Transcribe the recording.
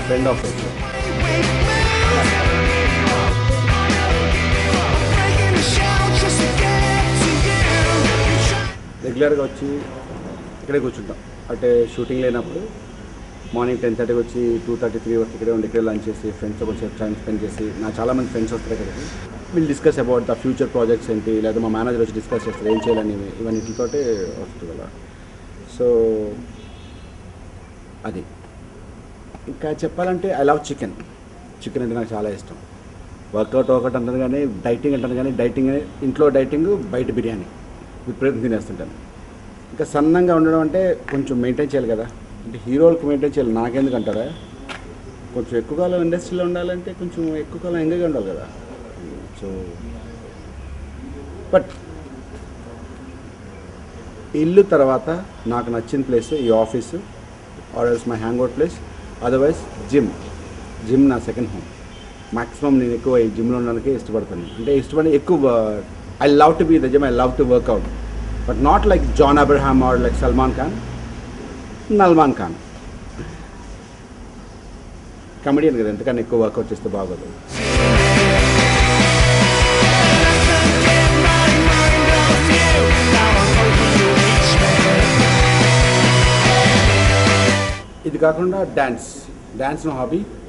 friend office రెగ్యులర్గా వచ్చి ఇక్కడే కూర్చుంటాం అంటే షూటింగ్ లేనప్పుడు మార్నింగ్ టెన్ థర్టీకి వచ్చి టూ థర్టీ త్రీ వరకు ఇక్కడే ఉండి ఇక్కడే లంచ్ చేసి ఫ్రెండ్స్తో కొంచెం టైం స్పెండ్ చేసి నా చాలామంది ఫ్రెండ్స్ వస్తారు ఇక్కడికి వీళ్ళు discuss about the future projects ఏంటి లేదా మా మేనేజర్ వచ్చి డిస్కస్ చేస్తారు ఏం చేయాలని ఇవన్నిటితోటి వస్తుంది కదా సో అది ఇంకా చెప్పాలంటే ఐ లవ్ చికెన్ చికెన్ అంటే నాకు చాలా ఇష్టం వర్కౌట్ ఒకటి అంటాను కానీ డైటింగ్ అంటాను కానీ డైటింగ్ ఇంట్లో డైటింగ్ బయట బిర్యానీ విపరీతం తినేస్తుంటాను ఇంకా సన్నంగా ఉండడం అంటే కొంచెం మెయింటైన్ చేయాలి కదా అంటే హీరోలకు మెయింటైన్ చేయాలి నాకెందుకు అంటారా కొంచెం ఎక్కువ కాలం ఇండస్ట్రీలో ఉండాలంటే కొంచెం ఎక్కువ కాలం ఎంగగా ఉండాలి కదా సో బట్ ఇల్లు తర్వాత నాకు నచ్చిన ప్లేస్ ఈ office or else my hang out place otherwise gym gym నా సెకండ్ హోమ్ మాక్సిమం నేను ఎక్కువ ఈ జిమ్లో ఉండడానికి ఇష్టపడతాను అంటే ఇష్టపడి ఎక్కువ I love to be the gym I love to workout but not like John Abraham or like Salman Khan నల్మాన్ ఖాన్ కమెడియన్ కదా ఎంతకన్నా ఎక్కువ వర్కౌట్ చేస్తే బాగోదు ఇది కాకుండా డ్యాన్స్ డ్యాన్స్ నా హాబీ